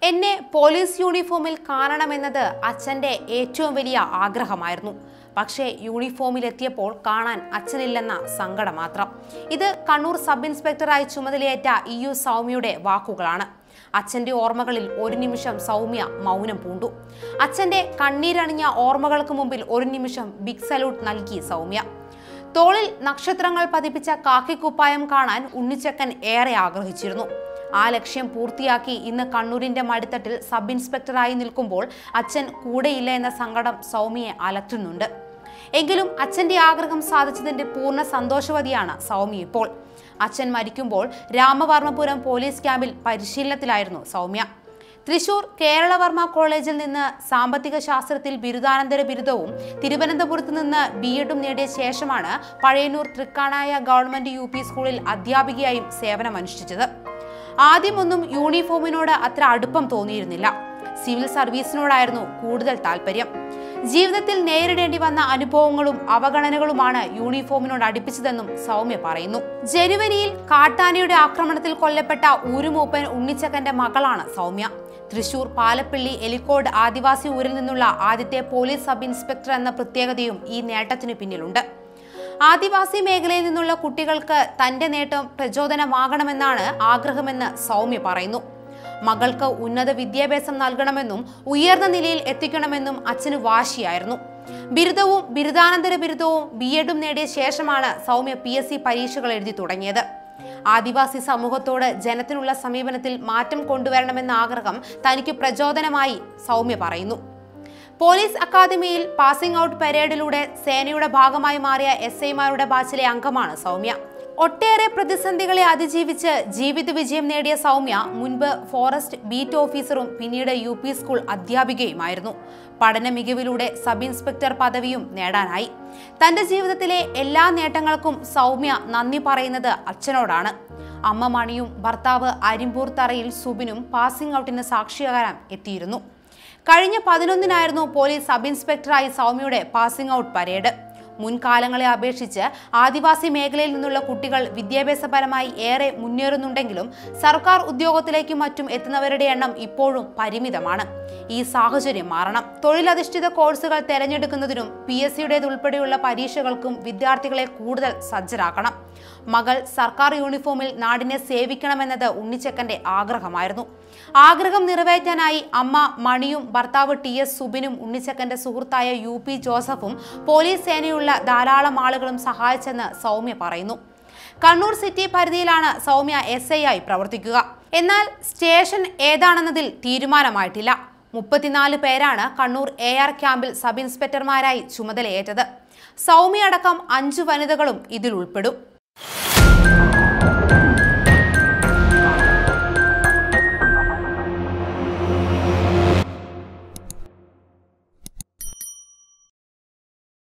എന്നെ പോലീസ് യൂണിഫോമിൽ കാണണമെന്നത് അച്ഛൻ്റെ ഏറ്റവും വലിയ ആഗ്രഹമായിരുന്നു പക്ഷേ യൂണിഫോമിലെത്തിയപ്പോൾ കാണാൻ അച്ഛനില്ലെന്ന സങ്കടം മാത്രം ഇത് കണ്ണൂർ സബ് ഇൻസ്പെക്ടറായി ചുമതലയേറ്റ ഇ യു സൗമ്യയുടെ വാക്കുകളാണ് അച്ഛന്റെ ഓർമ്മകളിൽ ഒരു നിമിഷം സൗമ്യ മൗനം പൂണ്ടു അച്ഛന്റെ കണ്ണീരണിഞ്ഞ ഓർമ്മകൾക്ക് മുമ്പിൽ ഒരു നിമിഷം ബിഗ് സല്യൂട്ട് നൽകി സൗമ്യ തോളിൽ നക്ഷത്രങ്ങൾ പതിപ്പിച്ച കാക്കിക്കുപ്പായം കാണാൻ ഉണ്ണിച്ചക്കൻ ഏറെ ആഗ്രഹിച്ചിരുന്നു ആ ലക്ഷ്യം പൂർത്തിയാക്കി ഇന്ന് കണ്ണൂരിന്റെ മടിത്തട്ടിൽ സബ് ഇൻസ്പെക്ടറായി നിൽക്കുമ്പോൾ അച്ഛൻ കൂടെയില്ല എന്ന സങ്കടം സൗമ്യയെ അലട്ടുന്നുണ്ട് എങ്കിലും അച്ഛന്റെ ആഗ്രഹം സാധിച്ചതിന്റെ പൂർണ്ണ സന്തോഷവതിയാണ് സൗമ്യ ഇപ്പോൾ അച്ഛൻ മരിക്കുമ്പോൾ രാമവർമ്മപുരം പോലീസ് ക്യാമ്പിൽ പരിശീലനത്തിലായിരുന്നു സൗമ്യ തൃശൂർ കേരളവർമ്മ കോളേജിൽ നിന്ന് സാമ്പത്തിക ശാസ്ത്രത്തിൽ ബിരുദാനന്തര ബിരുദവും തിരുവനന്തപുരത്ത് നിന്ന് ബി എഡും നേടിയ ശേഷമാണ് Pazhayannur Thrikkanaya government U P സ്കൂളിൽ അധ്യാപികയായും സേവനമനുഷ്ഠിച്ചത് ആദ്യമൊന്നും യൂണിഫോമിനോട് അത്ര അടുപ്പം തോന്നിയിരുന്നില്ല സിവിൽ സർവീസിനോടായിരുന്നു കൂടുതൽ താല്പര്യം ജീവിതത്തിൽ നേരിടേണ്ടി വന്ന അനുഭവങ്ങളും അവഗണനകളുമാണ് യൂണിഫോമിനോട് അടുപ്പിച്ചതെന്നും സൗമ്യ പറയുന്നു ജനുവരിയിൽ കാട്ടാനയുടെ ആക്രമണത്തിൽ കൊല്ലപ്പെട്ട ഊരുമൂപ്പൻ ഉണ്ണിച്ചക്കന്റെ മകളാണ് സൗമ്യ തൃശൂർ പാലപ്പള്ളി എലിക്കോട് ആദിവാസി ഊരിൽ നിന്നുള്ള ആദ്യത്തെ പോലീസ് സബ് ഇൻസ്പെക്ടർ എന്ന പ്രത്യേകതയും ഈ നേട്ടത്തിന് പിന്നിലുണ്ട് ആദിവാസി മേഖലയിൽ നിന്നുള്ള കുട്ടികൾക്ക് തന്റെ നേട്ടം പ്രചോദനമാകണമെന്നാണ് ആഗ്രഹമെന്ന് സൗമ്യ പറയുന്നു മകൾക്ക് ഉന്നത വിദ്യാഭ്യാസം നൽകണമെന്നും ഉയർന്ന നിലയിൽ എത്തിക്കണമെന്നും അച്ഛന് വാശിയായിരുന്നു ബിരുദവും ബിരുദാനന്തര ബിരുദവും ബി എഡും നേടിയ ശേഷമാണ് സൗമ്യ പി എസ് സി പരീക്ഷകൾ എഴുതി തുടങ്ങിയത് ആദിവാസി സമൂഹത്തോട് ജനത്തിനുള്ള സമീപനത്തിൽ മാറ്റം കൊണ്ടുവരണമെന്ന ആഗ്രഹം തനിക്ക് പ്രചോദനമായി സൗമ്യ പറയുന്നു പോലീസ് അക്കാദമിയിൽ പാസിംഗ് ഔട്ട് പരേഡിലൂടെ സേനയുടെ ഭാഗമായി മാറിയ എസ് ഐമാരുടെ ബാച്ചിലെ അംഗമാണ് സൗമ്യ ഒട്ടേറെ പ്രതിസന്ധികളെ അതിജീവിച്ച് ജീവിത വിജയം നേടിയ സൗമ്യ മുൻപ് ഫോറസ്റ്റ് ബീറ്റ് ഓഫീസറും പിന്നീട് യു പി സ്കൂൾ അധ്യാപികയുമായിരുന്നു പഠന മികവിലൂടെ സബ് ഇൻസ്പെക്ടർ പദവിയും നേടാനായി തന്റെ ജീവിതത്തിലെ എല്ലാ നേട്ടങ്ങൾക്കും സൗമ്യ നന്ദി പറയുന്നത് അച്ഛനോടാണ് അമ്മ മണിയും ഭർത്താവ് അരിമ്പൂർ തറയിൽ സുബിനും പാസിംഗ് ഔട്ടിന് സാക്ഷിയാകാൻ എത്തിയിരുന്നു കഴിഞ്ഞ പതിനൊന്നിനായിരുന്നു പോലീസ് സബ് ഇൻസ്പെക്ടറായി സൗമ്യയുടെ പാസിംഗ് ഔട്ട് പരേഡ് മുൻകാലങ്ങളെ അപേക്ഷിച്ച് ആദിവാസി മേഖലയിൽ നിന്നുള്ള കുട്ടികൾ വിദ്യാഭ്യാസപരമായി ഏറെ മുന്നേറുന്നുണ്ടെങ്കിലും സർക്കാർ ഉദ്യോഗത്തിലേക്കും മറ്റും എത്തുന്നവരുടെ എണ്ണം ഇപ്പോഴും പരിമിതമാണ് ഈ സാഹചര്യം മാറണം തൊഴിലധിഷ്ഠിത കോഴ്സുകൾ തെരഞ്ഞെടുക്കുന്നതിനും പി എസ് സിയുടേതുൾപ്പെടെയുള്ള പരീക്ഷകൾക്കും വിദ്യാർത്ഥികളെ കൂടുതൽ സജ്ജരാക്കണം മകൾ സർക്കാർ യൂണിഫോമിൽ നാടിനെ സേവിക്കണമെന്നത് ഉണ്ണിച്ചക്കന്റെ ആഗ്രഹമായിരുന്നു ആഗ്രഹം നിറവേറ്റാനായി അമ്മ മണിയും ഭർത്താവ് ടി എസ് സുബിനും ഉണ്ണിച്ചക്കന്റെ സുഹൃത്തായ യു പി ജോസഫും പോലീസ് സേനയുള്ള ധാരാളം ആളുകളും സഹായിച്ചെന്ന് സൗമ്യ പറയുന്നു കണ്ണൂർ സിറ്റി പരിധിയിലാണ് സൗമ്യ എസ് ഐ ആയി പ്രവർത്തിക്കുക എന്നാൽ സ്റ്റേഷൻ ഏതാണെന്നതിൽ തീരുമാനമായിട്ടില്ല മുപ്പത്തിനാല് പേരാണ് കണ്ണൂർ എ ആർ ക്യാമ്പിൽ സബ് ഇൻസ്പെക്ടർമാരായി ചുമതലയേറ്റത് സൗമ്യ അടക്കം അഞ്ചു വനിതകളും ഇതിൽ ഉൾപ്പെടും